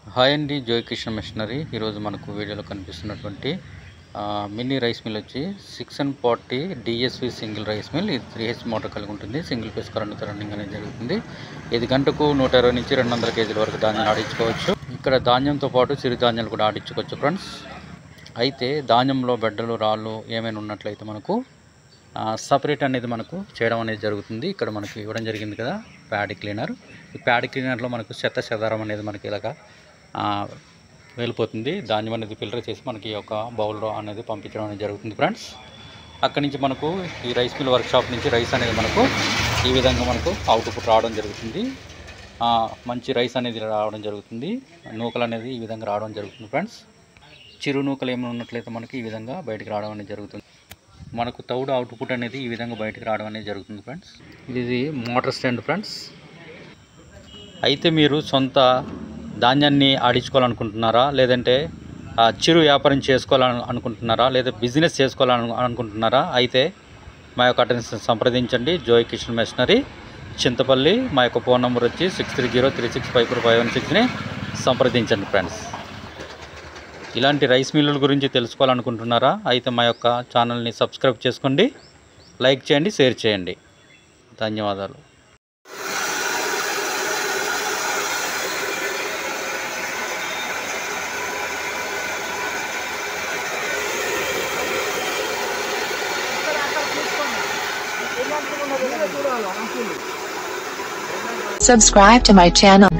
Hi అండి జోయ్ Kishan machinery ఈరోజు మనకు వీడియోలో కనిపిస్తున్నటువంటి ఆ, మినీ రైస్ మిల్ వచ్చి six and forty DSV single rice mill ఇది త్రీ హెచ్ మోటార్ కలిగి ఉంటుంది సింగిల్ ఫేస్ కరెంట్తో రన్నింగ్ అనేది జరుగుతుంది ఇది గంటకు నూట ఇరవై నుంచి రెండు వందల కేజీల వరకు ధాన్యం ఆడించుకోవచ్చు ఇక్కడ ధాన్యంతో పాటు చిరుధాన్యాలు కూడా ఆడించుకోవచ్చు ఫ్రెండ్స్ అయితే ధాన్యంలో బెడ్డలు రాళ్ళు ఏమైనా ఉన్నట్లయితే మనకు సపరేట్ అనేది మనకు చేయడం అనేది జరుగుతుంది ఇక్కడ మనకి ఇవ్వడం జరిగింది కదా ప్యాడ్ క్లీనర్ ఈ ప్యాడ్ క్లీనర్లో మనకు చెత్త చెదారం అనేది మనకి ఇలాగా ఆ, వెళ్ళిపోతుంది ధాన్యం అనేది ఫిల్టర్ చేసి మనకి ఒక బౌల్లో అనేది పంపించడం అనేది జరుగుతుంది ఫ్రెండ్స్ అక్కడి నుంచి మనకు ఈ రైస్ మిల్ వర్క్షాప్ నుంచి రైస్ అనేది మనకు ఈ విధంగా మనకు అవుట్పుట్ రావడం జరుగుతుంది ఆ, మంచి రైస్ అనేది రావడం జరుగుతుంది నూకలు అనేది ఈ విధంగా రావడం జరుగుతుంది ఫ్రెండ్స్ చిరు నూకలు ఏమైనా ఉన్నట్లయితే మనకి ఈ విధంగా బయటికి రావడం అనేది జరుగుతుంది మనకు తౌడు అవుట్పుట్ అనేది ఈ విధంగా బయటికి రావడం అనేది జరుగుతుంది ఫ్రెండ్స్ ఇది మోటార్ స్టాండ్ ఫ్రెండ్స్ అయితే మీరు సొంత ధాన్యాన్ని ఆడించుకోవాలనుకుంటున్నారా లేదంటే ఆ, చిరు వ్యాపారం చేసుకోవాలని అనుకుంటున్నారా లేదా బిజినెస్ చేసుకోవాలని అనుకుంటున్నారా అయితే మా యొక్క అటెన్స్ సంప్రదించండి జోయ్ కిషన్ మెషనరీ చింతపల్లి మా యొక్క ఫోన్ నెంబర్ వచ్చి six three zero three six five four five one సిక్స్ని సంప్రదించండి ఫ్రెండ్స్ ఇలాంటి రైస్ మిల్లుల గురించి తెలుసుకోవాలనుకుంటున్నారా అయితే మా యొక్క ఛానల్ని సబ్స్క్రైబ్ చేసుకోండి లైక్ చేయండి షేర్ చేయండి ధన్యవాదాలు Subscribe to my channel.